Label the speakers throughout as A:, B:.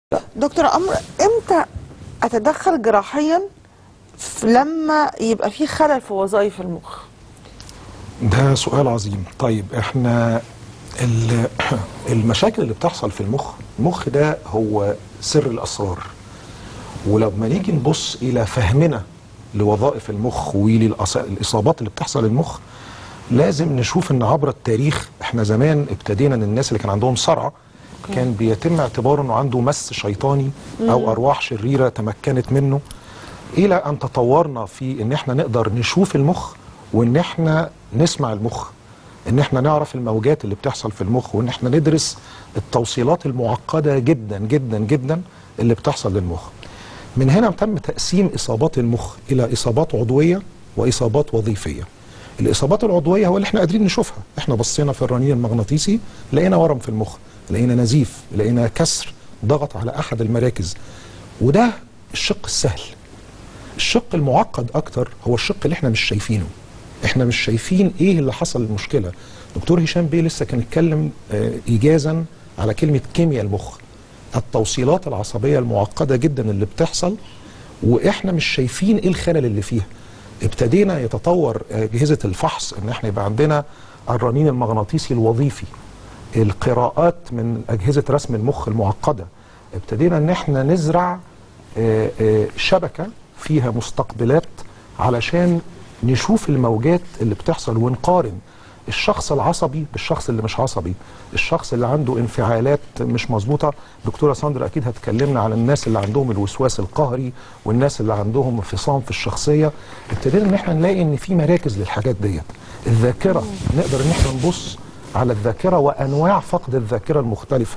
A: دكتور عمرو امتى اتدخل جراحيا في- لما يبقى في خلل في وظائف المخ
B: ده سؤال عظيم طيب احنا ال- المشاكل اللي بتحصل في المخ المخ ده هو سر الاسرار ولما نيجي نبص الى فهمنا لوظائف المخ وللاصابات اللي بتحصل للمخ لازم نشوف ان عبر التاريخ احنا زمان ابتدينا ان الناس اللي كان عندهم صرع كان بيتم اعتباره انه عنده مس شيطاني او ارواح شريره تمكنت منه الى ان تطورنا في ان احنا نقدر نشوف المخ وان احنا نسمع المخ ان احنا نعرف الموجات اللي بتحصل في المخ وان احنا ندرس التوصيلات المعقده جدا جدا جدا اللي بتحصل للمخ من هنا تم تقسيم اصابات المخ الى اصابات عضويه واصابات وظيفيه الاصابات العضويه هو اللي احنا قادرين نشوفها احنا بصينا في الرنين المغناطيسي لقينا ورم في المخ لقينا نزيف لقينا كسر ضغط على احد المراكز وده الشق السهل الشق المعقد اكتر هو الشق اللي احنا مش شايفينه احنا مش شايفين ايه اللي حصل المشكله دكتور هشام بيه لسه كان اتكلم آه، ايجازا على كلمه كيمياء المخ التوصيلات العصبيه المعقده جدا اللي بتحصل واحنا مش شايفين ايه الخلل اللي فيها ابتدينا يتطور اجهزه الفحص ان احنا يبقى عندنا الرنين المغناطيسي الوظيفي القراءات من اجهزه رسم المخ المعقده ابتدينا ان احنا نزرع آه، آه، شبكه فيها مستقبلات علشان نشوف الموجات اللي بتحصل ونقارن الشخص العصبي بالشخص اللي مش عصبي الشخص اللي عنده انفعالات مش مظبوطه دكتوره ساندرا اكيد هتكلمنا على الناس اللي عندهم الوسواس القهري والناس اللي عندهم انفصام في الشخصيه ابتدينا ان احنا نلاقي ان في مراكز للحاجات ديت الذاكره نقدر ان احنا نبص على الذاكره وانواع فقد الذاكره المختلفه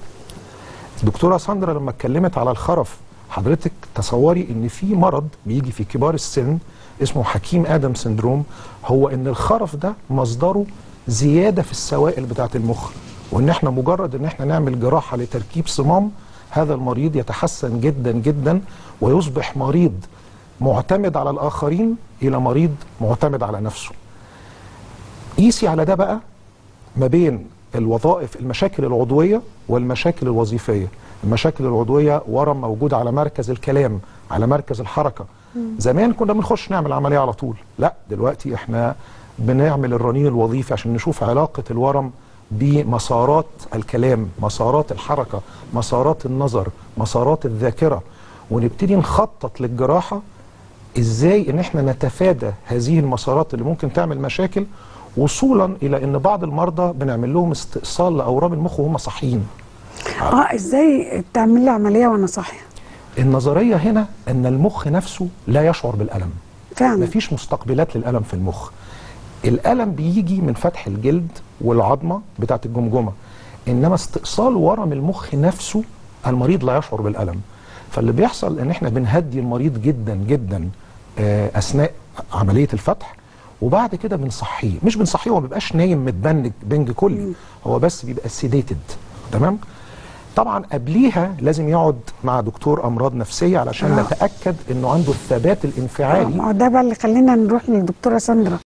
B: دكتوره ساندرا لما اتكلمت على الخرف حضرتك تصوري ان في مرض بيجي في كبار السن اسمه حكيم ادم سندروم هو ان الخرف ده مصدره زياده في السوائل بتاعه المخ وان احنا مجرد ان احنا نعمل جراحه لتركيب صمام هذا المريض يتحسن جدا جدا ويصبح مريض معتمد على الاخرين الى مريض معتمد على نفسه قيسي على ده بقى ما بين الوظائف المشاكل العضويه والمشاكل الوظيفيه المشاكل العضويه ورم موجود على مركز الكلام على مركز الحركه زمان كنا بنخش نعمل عمليه على طول لا دلوقتي احنا بنعمل الرنين الوظيفي عشان نشوف علاقه الورم بمسارات الكلام مسارات الحركه مسارات النظر مسارات الذاكره ونبتدي نخطط للجراحه ازاي ان احنا نتفادى هذه المسارات اللي ممكن تعمل مشاكل وصولا الى ان بعض المرضى بنعمل لهم استئصال لاورام المخ وهم صاحيين
C: اه ازاي تعمل لي عمليه وانا صاحيه
B: النظريه هنا ان المخ نفسه لا يشعر بالالم
C: فعلا
B: مفيش مستقبلات للالم في المخ الالم بيجي من فتح الجلد والعظمه بتاعه الجمجمه انما استئصال ورم المخ نفسه المريض لا يشعر بالالم فاللي بيحصل ان احنا بنهدي المريض جدا جدا آه، اثناء عمليه الفتح وبعد كده بنصحيه مش بنصحيه هو ما بيبقاش نايم متبنج بنج كلي هو بس بيبقى سيديتد تمام طبعا قبليها لازم يقعد مع دكتور امراض نفسيه علشان
C: آه.
B: نتاكد انه عنده الثبات
C: آه،
B: الانفعالي
C: ما هو ده بقى اللي خلينا نروح للدكتوره ساندرا